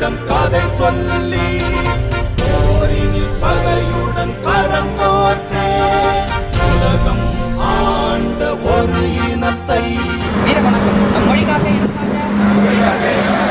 பகையுடன் கதை சொல்லி போரினில் பகையுடன் கரம் கோர்த்தே உலகம் ஆண்ட ஒரு இனத்தை வீர வணக்கம் நம் மொழிக்காக இருக்காங்க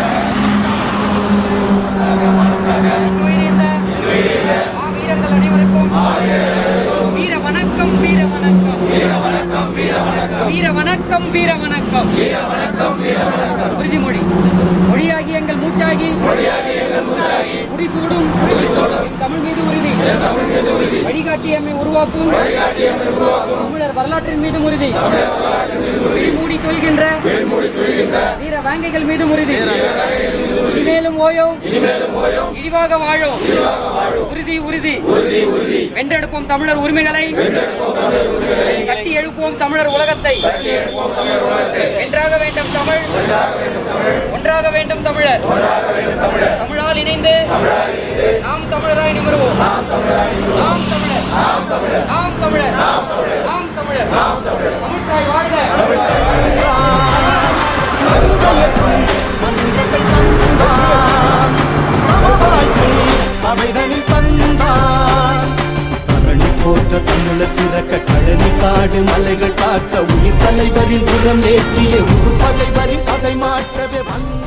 மாவீரர்கள் அனைவருக்கும் வீர வணக்கம் வீர வணக்கம் வீர வணக்கம் வீர வணக்கம் வீர வணக்கம் உறுதிமொழி மொழியாகி எங்கள் மூச்சாகி முடிசூடும் தமிழ் மீது உறுதி வழிகாட்டி எம்மை உருவாக்கும் தமிழர் வரலாற்றின் மீது உறுதி மூடி தொய்கின்ற வீர வேங்கைகள் மீது உறுதி இனிமேலும் ஓயோம் இழிவாக வாழோம் உறுதி உறுதி வென்றெடுப்போம் தமிழர் உரிமைகளை கட்டி எழுப்போம் தமிழர் உலகத்தை வென்றாக வேண்டும் தமிழ் ஒன்றாக வேண்டும் தமிழர் தமிழால் இணைந்து நாம் தமிழராய் நிமிருவோம் நாம் தமிழர் நாம் தமிழர் நாம் தமிழர் தமிழ்தாய் வாழ்க மன்றத்தை தந்தான் சமவாய்ப்பை சபைதனில் தந்தான் தரணி போற்ற தமிழர் சிறக்க கழனி காடு மலைகள் காக்க உயிர் தலைவரின் புறம் ஏற்றிய உரு பகைவரின் கதை மாற்றவே வந்த